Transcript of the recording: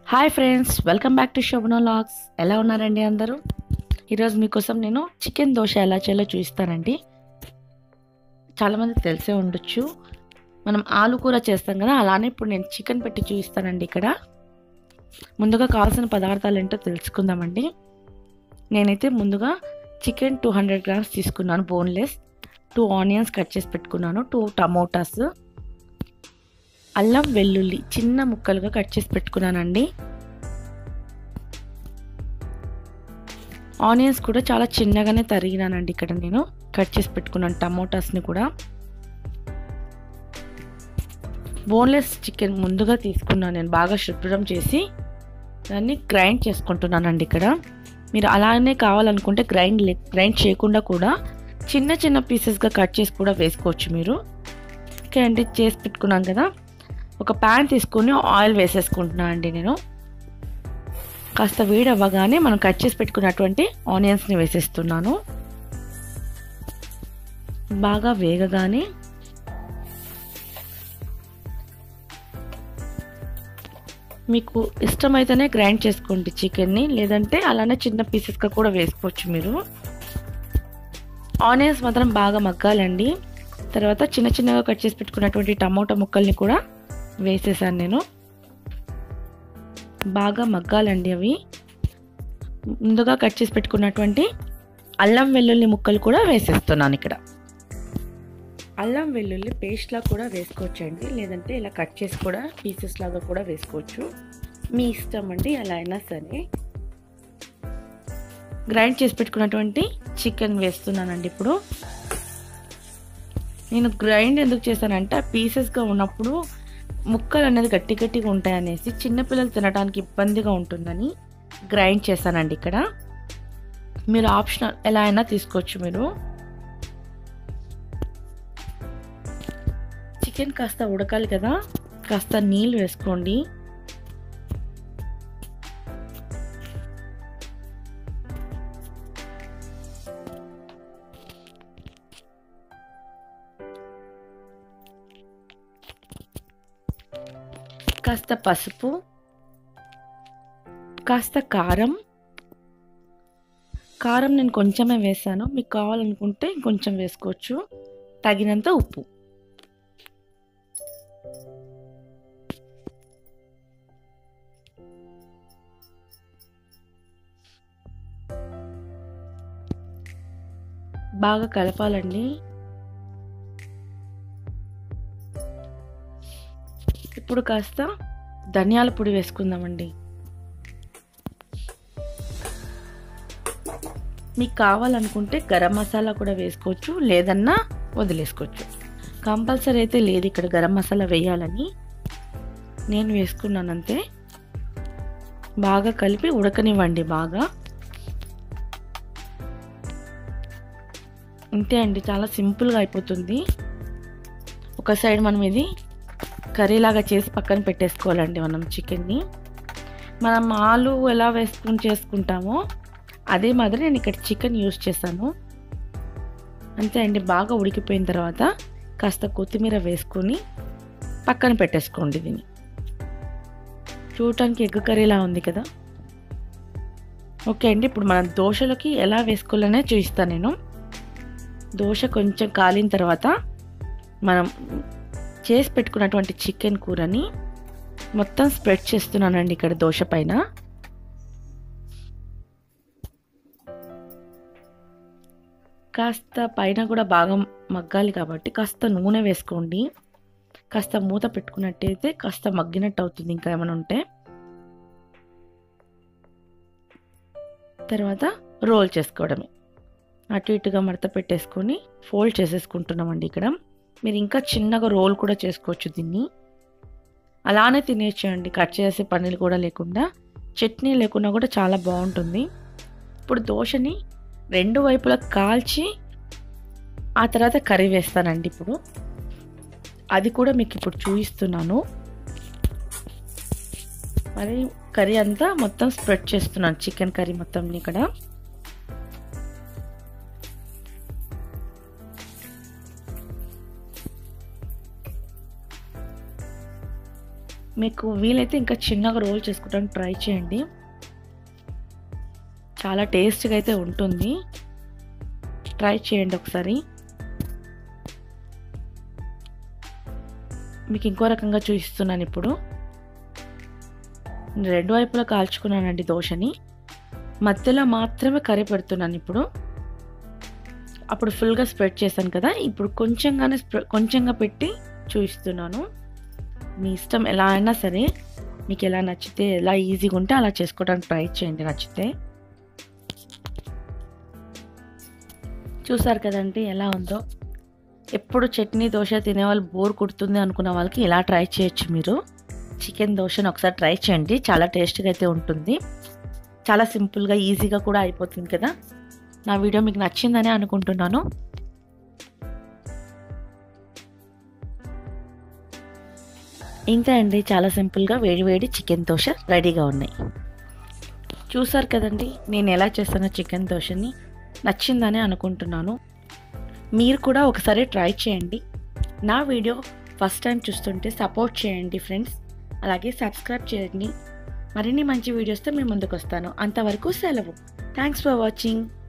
hi friends welcome back to Shobhana logs ఎలా ఉన్నారండి అందరూ ఈరోజు మీకోసం నేను చికెన్ దోశ ఎలా చేయాలో చూపిస్తానండి చాలామంది తెలిసే ఉండొచ్చు మనం ఆలు కూర చేస్తాం కదా అలానే ఇప్పుడు నేను చికెన్ పెట్టి చూపిస్తానండి ఇక్కడ ముందుగా కావాల్సిన పదార్థాలు ఏంటో తెలుసుకుందామండి నేనైతే ముందుగా చికెన్ టూ హండ్రెడ్ గ్రామ్స్ తీసుకున్నాను బోన్లెస్ టూ ఆనియన్స్ కట్ చేసి పెట్టుకున్నాను టూ టమోటాస్ అల్లం వెల్లుల్లి చిన్న ముక్కలుగా కట్ చేసి పెట్టుకున్నానండి ఆనియన్స్ కూడా చాలా చిన్నగానే తరిగినానండి ఇక్కడ నేను కట్ చేసి పెట్టుకున్నాను టమోటాస్ని కూడా బోన్లెస్ చికెన్ ముందుగా తీసుకున్నాను నేను బాగా శుభ్రం చేసి దాన్ని గ్రైండ్ చేసుకుంటున్నానండి ఇక్కడ మీరు అలానే కావాలనుకుంటే గ్రైండ్ గ్రైండ్ చేయకుండా కూడా చిన్న చిన్న పీసెస్గా కట్ చేసి కూడా వేసుకోవచ్చు మీరు ఓకే అండి చేసి పెట్టుకున్నాను కదా ఒక ప్యాన్ తీసుకొని ఆయిల్ వేసేసుకుంటున్నాను అండి నేను కాస్త వేడి అవ్వగానే మనం కట్ చేసి పెట్టుకున్నటువంటి ఆనియన్స్ని వేసేస్తున్నాను బాగా వేగగానే మీకు ఇష్టమైతేనే గ్రైండ్ చేసుకోండి చికెన్ని లేదంటే అలానే చిన్న పీసెస్గా కూడా వేసుకోవచ్చు మీరు ఆనియన్స్ మాత్రం బాగా మగ్గాలండి తర్వాత చిన్న చిన్నగా కట్ చేసి పెట్టుకున్నటువంటి టమాటా ముక్కల్ని కూడా వేసేసాను నేను బాగా మగ్గాలండి అవి ముందుగా కట్ చేసి పెట్టుకున్నటువంటి అల్లం వెల్లుల్లి ముక్కలు కూడా వేసేస్తున్నాను ఇక్కడ అల్లం వెల్లుల్లి పేస్ట్లా కూడా వేసుకోవచ్చండి లేదంటే ఇలా కట్ చేసి కూడా పీసెస్ లాగా కూడా వేసుకోవచ్చు మీ ఇష్టం అండి ఎలా అయినా సరే గ్రైండ్ చేసి పెట్టుకున్నటువంటి చికెన్ వేస్తున్నానండి ఇప్పుడు నేను గ్రైండ్ ఎందుకు చేశానంటే పీసెస్గా ఉన్నప్పుడు ముక్కలు అనేది గట్టి గట్టిగా ఉంటాయనేసి చిన్నపిల్లలు తినడానికి ఇబ్బందిగా ఉంటుందని గ్రైండ్ చేశానండి ఇక్కడ మీరు ఆప్షనల్ ఎలా అయినా తీసుకోవచ్చు మీరు చికెన్ కాస్త ఉడకాలి కదా కాస్త నీళ్ళు వేసుకోండి కాస్త పసుపు కాస్త కారం కారం నేను కొంచెమే వేసాను మీకు కావాలనుకుంటే కొంచెం వేసుకోవచ్చు తగినంత ఉప్పు బాగా కలపాలండి ఇప్పుడు కాస్త ధనియాల పొడి వేసుకుందామండి మీకు కావాలనుకుంటే గరం మసాలా కూడా వేసుకోవచ్చు లేదన్నా వదిలేసుకోవచ్చు కంపల్సరీ అయితే లేదు ఇక్కడ గరం మసాలా వేయాలని నేను వేసుకున్నాను అంతే బాగా కలిపి ఉడకనివ్వండి బాగా అంతే అండి చాలా సింపుల్గా అయిపోతుంది ఒక సైడ్ మనం ఇది కర్రీలాగా చేసి పక్కన పెట్టేసుకోవాలండి మనం చికెన్ని మనం ఆలు ఎలా వేసుకుని చేసుకుంటామో అదే మాదిరి నేను ఇక్కడ చికెన్ యూస్ చేశాను అంతే అండి బాగా ఉడికిపోయిన తర్వాత కాస్త కొత్తిమీర వేసుకొని పక్కన పెట్టేసుకోండి దీన్ని చూడటానికి ఎగ్ కర్రీలా ఉంది కదా ఓకే అండి ఇప్పుడు మనం దోశలకి ఎలా వేసుకోవాలనే చూపిస్తాను నేను దోశ కొంచెం కాలిన తర్వాత మనం చేసి పెట్టుకున్నటువంటి చికెన్ కూరని మొత్తం స్ప్రెడ్ చేస్తున్నానండి ఇక్కడ దోశ పైన కాస్త పైన కూడా బాగా మగ్గాలి కాబట్టి కాస్త నూనె వేసుకోండి కాస్త మూత పెట్టుకున్నట్టయితే కాస్త మగ్గినట్టు అవుతుంది ఇంకా ఏమైనా ఉంటే తర్వాత రోల్ చేసుకోవడమే అటు ఇటుగా మడత పెట్టేసుకొని ఫోల్డ్ చేసేసుకుంటున్నామండి ఇక్కడ మీరు ఇంకా చిన్నగా రోల్ కూడా చేసుకోవచ్చు దీన్ని అలానే తినేసేయండి కట్ చేసే పనులు కూడా లేకుండా చట్నీ లేకుండా కూడా చాలా బాగుంటుంది ఇప్పుడు దోశని రెండు వైపులా కాల్చి ఆ తర్వాత కర్రీ వేస్తానండి ఇప్పుడు అది కూడా మీకు ఇప్పుడు చూపిస్తున్నాను మరి కర్రీ అంతా మొత్తం స్ప్రెడ్ చేస్తున్నాను చికెన్ కర్రీ మొత్తం ఇక్కడ మీకు వీలైతే ఇంకా చిన్నగా రోల్ చేసుకోవడానికి ట్రై చేయండి చాలా టేస్ట్గా అయితే ఉంటుంది ట్రై చేయండి ఒకసారి మీకు ఇంకో రకంగా చూపిస్తున్నాను ఇప్పుడు రెండు వైపులా కాల్చుకున్నానండి దోశని మధ్యలో మాత్రమే కర్రీ పెడుతున్నాను ఇప్పుడు అప్పుడు ఫుల్గా స్ప్రెడ్ చేశాను కదా ఇప్పుడు కొంచెంగానే స్ప్రె కొంచెంగా పెట్టి చూపిస్తున్నాను మీ ఇష్టం ఎలా అయినా సరే మీకు ఎలా నచ్చితే ఎలా ఈజీగా ఉంటే అలా చేసుకోవడానికి ట్రై చేయండి నచ్చితే చూసారు కదండి ఎలా ఉందో ఎప్పుడు చట్నీ దోశ తినేవాళ్ళు బోర్ కుడుతుంది అనుకున్న వాళ్ళకి ఇలా ట్రై చేయొచ్చు మీరు చికెన్ దోశను ఒకసారి ట్రై చేయండి చాలా టేస్ట్గా అయితే ఉంటుంది చాలా సింపుల్గా ఈజీగా కూడా అయిపోతుంది కదా నా వీడియో మీకు నచ్చిందని అనుకుంటున్నాను ఇంతే అండి చాలా సింపుల్గా వేడి వేడి చికెన్ దోశ రెడీగా ఉన్నాయి చూసారు కదండి నేను ఎలా చేస్తానో చికెన్ దోశని నచ్చిందని అనుకుంటున్నాను మీరు కూడా ఒకసారి ట్రై చేయండి నా వీడియో ఫస్ట్ టైం చూస్తుంటే సపోర్ట్ చేయండి ఫ్రెండ్స్ అలాగే సబ్స్క్రైబ్ చేయండి మరిన్ని మంచి వీడియోస్తో మీ ముందుకు వస్తాను అంతవరకు సెలవు థ్యాంక్స్ ఫర్ వాచింగ్